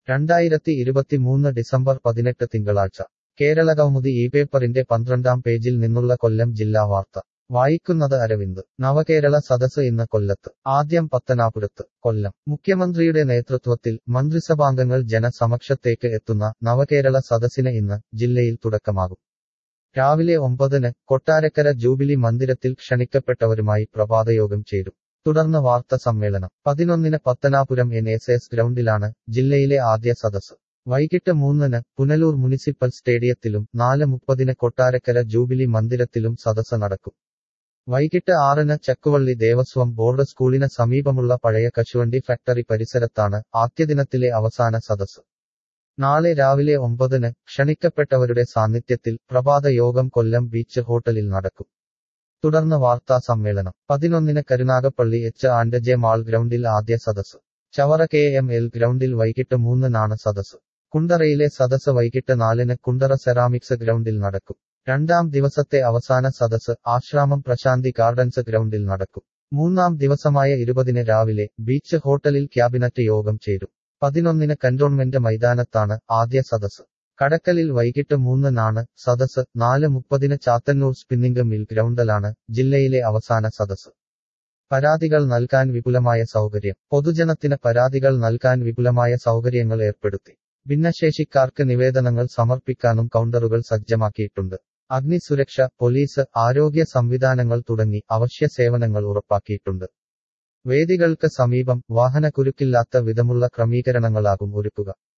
രണ്ടായിരത്തി ഇരുപത്തിമൂന്ന് ഡിസംബർ പതിനെട്ട് തിങ്കളാഴ്ച കേരളകൗമുദി ഈ പേപ്പറിന്റെ പന്ത്രണ്ടാം പേജിൽ നിന്നുള്ള കൊല്ലം ജില്ലാ വാർത്ത വായിക്കുന്നത് അരവിന്ദ് നവകേരള സദസ് ഇന്ന് കൊല്ലത്ത് ആദ്യം പത്തനാപുരത്ത് കൊല്ലം മുഖ്യമന്ത്രിയുടെ നേതൃത്വത്തിൽ മന്ത്രിസഭാംഗങ്ങൾ ജനസമക്ഷത്തേക്ക് എത്തുന്ന നവകേരള സദസ്സിന് ഇന്ന് ജില്ലയിൽ തുടക്കമാകും രാവിലെ ഒമ്പതിന് കൊട്ടാരക്കര ജൂബിലി മന്ദിരത്തിൽ ക്ഷണിക്കപ്പെട്ടവരുമായി പ്രഭാതയോഗം ചേരും തുടർന്ന് വാർത്താ സമ്മേളനം പതിനൊന്നിന് പത്തനാപുരം എൻ എസ് എസ് ഗ്രൗണ്ടിലാണ് ജില്ലയിലെ ആദ്യ സദസ് വൈകിട്ട് മൂന്നിന് പുനലൂർ മുനിസിപ്പൽ സ്റ്റേഡിയത്തിലും നാല് മുപ്പതിന് കൊട്ടാരക്കര ജൂബിലി മന്ദിരത്തിലും സദസ് നടക്കും വൈകിട്ട് ആറിന് ചക്കുവള്ളി ദേവസ്വം ബോർഡ് സ്കൂളിന് സമീപമുള്ള പഴയ കശുവണ്ടി ഫാക്ടറി പരിസരത്താണ് ആദ്യദിനത്തിലെ അവസാന സദസ് നാളെ രാവിലെ ഒമ്പതിന് ക്ഷണിക്കപ്പെട്ടവരുടെ സാന്നിധ്യത്തിൽ പ്രഭാത യോഗം കൊല്ലം ബീച്ച് ഹോട്ടലിൽ നടക്കും തുടർന്ന് വാർത്താ സമ്മേളനം പതിനൊന്നിന് Karunagappally H and J mall ഗ്രൗണ്ടിൽ ആദ്യ സദസ് ചവറ കെ എം എൽ ഗ്രൗണ്ടിൽ വൈകിട്ട് മൂന്നിനാണ് സദസ് കുണ്ടറയിലെ സദസ് വൈകിട്ട് നാലിന് കുണ്ടറ സെറാമിക്സ് ഗ്രൗണ്ടിൽ നടക്കും രണ്ടാം ദിവസത്തെ അവസാന സദസ് ആശ്രാമം പ്രശാന്തി ഗാർഡൻസ് ഗ്രൗണ്ടിൽ നടക്കും മൂന്നാം ദിവസമായ ഇരുപതിന് രാവിലെ ബീച്ച് ഹോട്ടലിൽ ക്യാബിനറ്റ് യോഗം ചേരും പതിനൊന്നിന് കന്റോൺമെന്റ് മൈതാനത്താണ് ആദ്യ സദസ് കടക്കലിൽ വൈകിട്ട് മൂന്നിനാണ് സദസ് നാല് മുപ്പതിന് ചാത്തന്നൂർ സ്പിന്നിംഗ് മിൽ ഗ്രൗണ്ടിലാണ് ജില്ലയിലെ അവസാന സദസ് പരാതികൾ നൽകാൻ വിപുലമായ സൗകര്യം പൊതുജനത്തിന് പരാതികൾ നൽകാൻ വിപുലമായ സൗകര്യങ്ങൾ ഏർപ്പെടുത്തി ഭിന്നശേഷിക്കാർക്ക് നിവേദനങ്ങൾ സമർപ്പിക്കാനും കൗണ്ടറുകൾ സജ്ജമാക്കിയിട്ടുണ്ട് അഗ്നിസുരക്ഷ പോലീസ് ആരോഗ്യ സംവിധാനങ്ങൾ തുടങ്ങി അവശ്യ സേവനങ്ങൾ ഉറപ്പാക്കിയിട്ടുണ്ട് വേദികൾക്ക് സമീപം വാഹനക്കുരുക്കില്ലാത്ത വിധമുള്ള ക്രമീകരണങ്ങളാകും ഒരുക്കുക